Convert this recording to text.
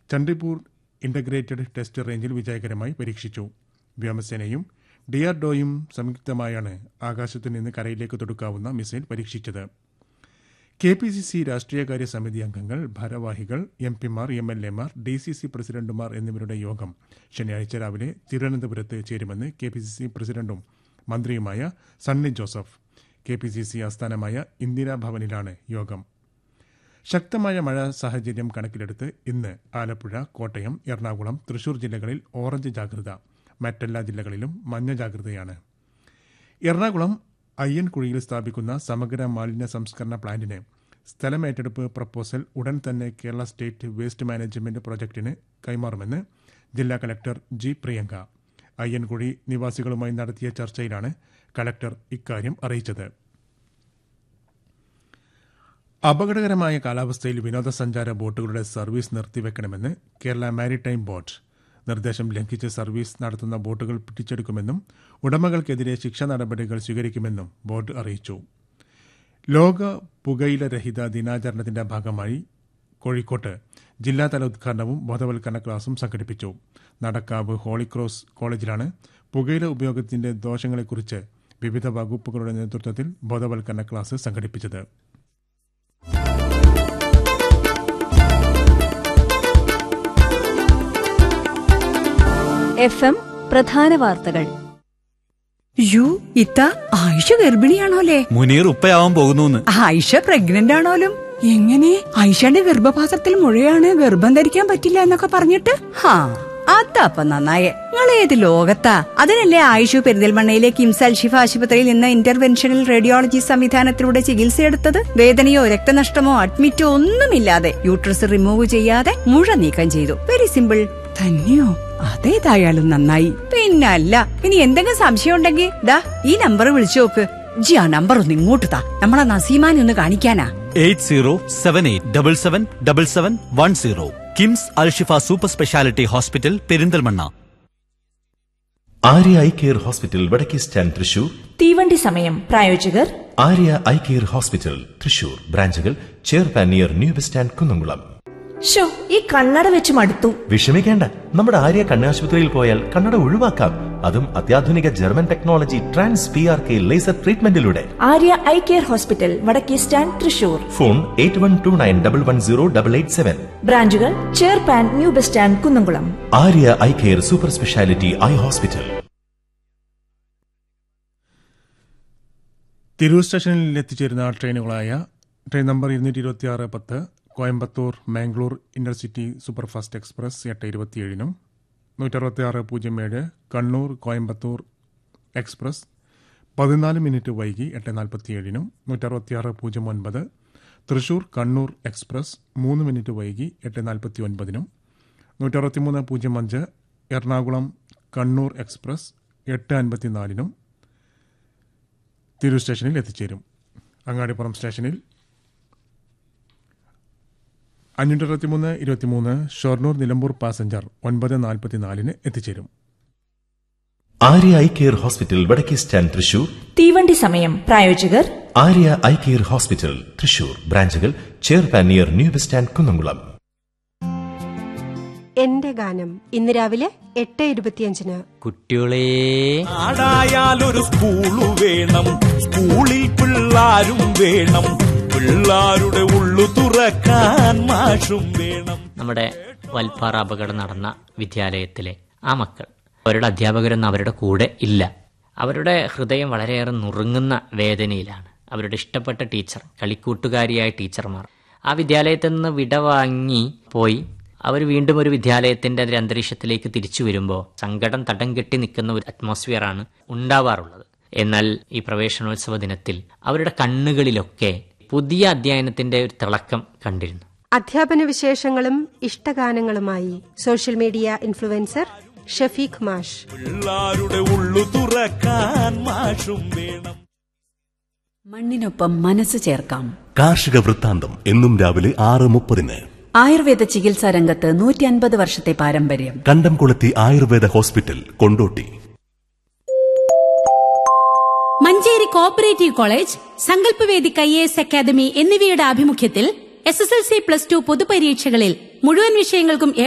ചണ്ഡിപൂർ integrated test റേഞ്ചിൽ വിജയകരമായി പരീക്ഷിച്ചു വ്യോമസേനയും ഡിആർഡോയും സംയുക്തമായാണ് ആകാശത്തു നിന്ന് കരയിലേക്ക് തൊടുക്കാവുന്ന മിസൈൽ പരീക്ഷിച്ചത് കെ പി സി സി രാഷ്ട്രീയകാര്യ സമിതി അംഗങ്ങൾ ഭാരവാഹികൾ എം പിമാർ എം എൽ എമാർ ഡി സി സി പ്രസിഡന്റുമാർ എന്നിവരുടെ യോഗം ശനിയാഴ്ച രാവിലെ തിരുവനന്തപുരത്ത് ചേരുമെന്ന് കെ പി സി സി പ്രസിഡന്റും മന്ത്രിയുമായ Sunny Joseph K P C C ആസ്ഥാനമായ ഇന്ദിരാഭവനിലാണ് യോഗം ശക്തമായ മഴ സാഹചര്യം കണക്കിലെടുത്ത് ഇന്ന് ആലപ്പുഴ കോട്ടയം എറണാകുളം തൃശൂർ ജില്ലകളിൽ ഓറഞ്ച് ജാഗ്രത മറ്റെല്ലാ ജില്ലകളിലും മഞ്ഞ ജാഗ്രതയാണ് എറണാകുളം അയ്യൻകുഴിയിൽ സ്ഥാപിക്കുന്ന സമഗ്ര മാലിന്യ സംസ്കരണ പ്ലാന്റിന് സ്ഥലമേറ്റെടുപ്പ് പ്രപ്പോസൽ ഉടൻ തന്നെ കേരള സ്റ്റേറ്റ് വേസ്റ്റ് മാനേജ്മെന്റ് പ്രോജക്ടിന് കൈമാറുമെന്ന് ജില്ലാ കലക്ടർ ജി പ്രിയങ്ക അയ്യൻകുഴി നിവാസികളുമായി നടത്തിയ ചർച്ചയിലാണ് കലക്ടർ ഇക്കാര്യം അറിയിച്ചത് അപകടകരമായ കാലാവസ്ഥയിൽ വിനോദസഞ്ചാര ബോട്ടുകളുടെ സർവീസ് നിർത്തിവെക്കണമെന്ന് കേരള മാരിടൈം ബോർഡ് നിർദ്ദേശം ലംഘിച്ച് സർവീസ് നടത്തുന്ന ബോട്ടുകൾ പിടിച്ചെടുക്കുമെന്നും ഉടമകൾക്കെതിരെ ശിക്ഷാ നടപടികൾ സ്വീകരിക്കുമെന്നും ബോർഡ് അറിയിച്ചു ലോക പുകയില രഹിത ദിനാചരണത്തിന്റെ ഭാഗമായി കോഴിക്കോട്ട് ജില്ലാതല ഉദ്ഘാടനവും ബോധവൽക്കരണ ക്ലാസും സംഘടിപ്പിച്ചു നടക്കാവ് ഹോളിക്രോസ് കോളേജിലാണ് പുകയില ഉപയോഗത്തിന്റെ ദോഷങ്ങളെക്കുറിച്ച് വിവിധ വകുപ്പുകളുടെ നേതൃത്വത്തിൽ ബോധവൽക്കരണ ക്ലാസ് സംഘടിപ്പിച്ചത് എഫ് എം പ്രധാന വാർത്തകൾ യു ഇത്ത ആയിഷ ഗർഭിണിയാണോലേ മുനീർ ഉപ്പയാവാൻ പോകുന്നു ആയിഷ പ്രഗ്നന്റ് ആണോലും എങ്ങനെ ആയിഷയുടെ ഗർഭപാത്രത്തിൽ മുഴയാണ് ഗർഭം ധരിക്കാൻ പറ്റില്ല എന്നൊക്കെ പറഞ്ഞിട്ട് ഹാ അതപ്പ നന്നായേ നിങ്ങൾ ഏത് ലോകത്താ അതിനല്ലേ ആയിഷു പെരിന്തൽമണ്ണയിലെ കിംസ് അൽഷിഫ ആശുപത്രിയിൽ നിന്ന് ഇന്റർവെൻഷണൽ റേഡിയോളജി സംവിധാനത്തിലൂടെ ചികിത്സയെടുത്തത് വേദനയോ രക്തനഷ്ടമോ അഡ്മിറ്റോ ഒന്നുമില്ലാതെ യൂട്രസ് റിമൂവ് ചെയ്യാതെ മുഴ നീക്കം ചെയ്തു വെരി സിമ്പിൾ തന്നെയോ അതേതായാലും നന്നായി പിന്നല്ല ഇനി എന്തെങ്കിലും സംശയം ഉണ്ടെങ്കിൽ ദാ ഈ നമ്പർ വിളിച്ചു നോക്ക് ജി ആ നമ്പർ ഒന്ന് ഇങ്ങോട്ട് താ നമ്മളെ നസീമാനെ ഒന്ന് കാണിക്കാനാ eight zero seven eight double seven double seven one zero KIMS Al Shifa super speciality hospital Perinthalmanna Arya eye care hospital വടക്കേ സ്റ്റാൻഡ് തൃശൂർ തീവണ്ടി സമയം പ്രായോജകർ Arya eye care hospital Thrissur ബ്രാഞ്ചുകൾ ചെയർപാൻ near new bus stand Kunnamkulam ഷോ ഈ കണ്ണട വെച്ച് മടുത്തു വിഷമിക്കേണ്ട നമ്മുടെ ആര്യ കണ്ണാശുപത്രിയിൽ പോയാൽ കണ്ണട ഒഴിവാക്കാം അതും അത്യാധുനിക German technology trans P R K laser ട്രീറ്റ്മെന്റിലൂടെ ആര്യ ഐ കെയർ ഹോസ്പിറ്റൽ വടക്കേ stand Thrissur phone eight one two nine double one zero double eight seven ബ്രാഞ്ചുകൾ ചെയർപാൻ new bus stand Kunnamkulam Arya eye care super speciality eye hospital Tirur സ്റ്റേഷനിൽ എത്തിച്ചേരുന്ന ട്രെയിനുകളായ train number ഇരുന്നൂറ്റി ഇരുപത്തി ആറ് പത്ത് Coimbatore Mangalore intercity superfast express എട്ട് ഇരുപത്തിയേഴിനും നൂറ്ററുപത്തി ആറ് പൂജ്യം ഏഴ് കണ്ണൂർ കോയമ്പത്തൂർ എക്സ്പ്രസ് പതിനാല് മിനിറ്റ് വൈകി എട്ട് നാൽപ്പത്തിയേഴിനും നൂറ്ററുപത്തിയാറ് പൂജ്യം ഒൻപത് തൃശൂർ കണ്ണൂർ എക്സ്പ്രസ് മൂന്ന് മിനിറ്റ് വൈകി എട്ട് നാൽപ്പത്തി ഒൻപതിനും നൂറ്ററുപത്തിമൂന്ന് പൂജ്യം അഞ്ച് എറണാകുളം കണ്ണൂർ എക്സ്പ്രസ് എട്ട് അൻപത്തിനാലിനും തിരൂർ സ്റ്റേഷനിൽ എത്തിച്ചേരും അങ്ങാടിപ്പുറം സ്റ്റേഷനിൽ അഞ്ഞൂറ്റി അറുപത്തിമൂന്ന് ഇരുപത്തിമൂന്ന് ഷൊർണൂർ നിലമ്പൂർ പാസഞ്ചർ ഒൻപത് നാൽപ്പത്തിനാലിന് എത്തിച്ചേരും ആര്യ ഐ കെയർ ഹോസ്പിറ്റൽ വടക്കേ സ്റ്റാൻഡ് തൃശൂർ തീവണ്ടി സമയം പ്രായോജകർ Arya eye care hospital Thrissur ബ്രാഞ്ചുകൾ ചെയർപാൻ near new bus stand Kunnamkulam എന്റെ ഗാനം ഇന്ന് രാവിലെ എട്ട് ഇരുപത്തിയഞ്ചിന് കുട്ടികളെ ആടായാലൊരു സ്കൂളു വേണം സ്കൂളിൽ പിള്ളാരും വേണം പിള്ളാരുടെ ഉള്ളു തുറക്കാൻ മാഷും വേണം നമ്മുടെ വൽപ്പാറ അപകടം നടന്ന വിദ്യാലയത്തിലെ ആ മക്കൾ അവരുടെ അധ്യാപകരൊന്നും അവരുടെ കൂടെ ഇല്ല അവരുടെ ഹൃദയം വളരെയേറെ നുറുങ്ങുന്ന വേദനയിലാണ് അവരുടെ ഇഷ്ടപ്പെട്ട ടീച്ചർ കളിക്കൂട്ടുകാരിയായ ടീച്ചർമാർ ആ വിദ്യാലയത്തിൽ നിന്ന് വിടവാങ്ങി പോയി അവർ വീണ്ടും ഒരു വിദ്യാലയത്തിന്റെ ഒരു അന്തരീക്ഷത്തിലേക്ക് തിരിച്ചു വരുമ്പോൾ സങ്കടം തടം കെട്ടി നിൽക്കുന്ന ഒരു അറ്റ്മോസ്ഫിയറാണ് ഉണ്ടാവാറുള്ളത് എന്നാൽ ഈ പ്രവേശനോത്സവ ദിനത്തിൽ അവരുടെ കണ്ണുകളിലൊക്കെ പുതിയ അധ്യയനത്തിന്റെ ഒരു തിളക്കം കണ്ടിരുന്നു അധ്യാപന വിശേഷങ്ങളും ഇഷ്ടഗാനങ്ങളുമായി സോഷ്യൽ മീഡിയ ഇൻഫ്ലുവൻസർ ഷഫീഖ് മാഷ് പിള്ളാരുടെ ഉള്ളു തുറക്കാൻ മാഷും വേണം മണ്ണിനൊപ്പം മനസ്സ് ചേർക്കാം കാർഷിക വൃത്താന്തം എന്നും രാവിലെ ആറ് മുപ്പതിന് ആയുർവേദ ചികിത്സാ രംഗത്ത് നൂറ്റി അൻപത് വർഷത്തെ പാരമ്പര്യം Kandamkulathy Ayurveda hospital Kondotty Manjeri cooperative college Sankalpavedi I A S academy എന്നിവയുടെ ആഭിമുഖ്യത്തിൽ S S L C plus two പൊതുപരീക്ഷകളിൽ മുഴുവൻ വിഷയങ്ങൾക്കും എ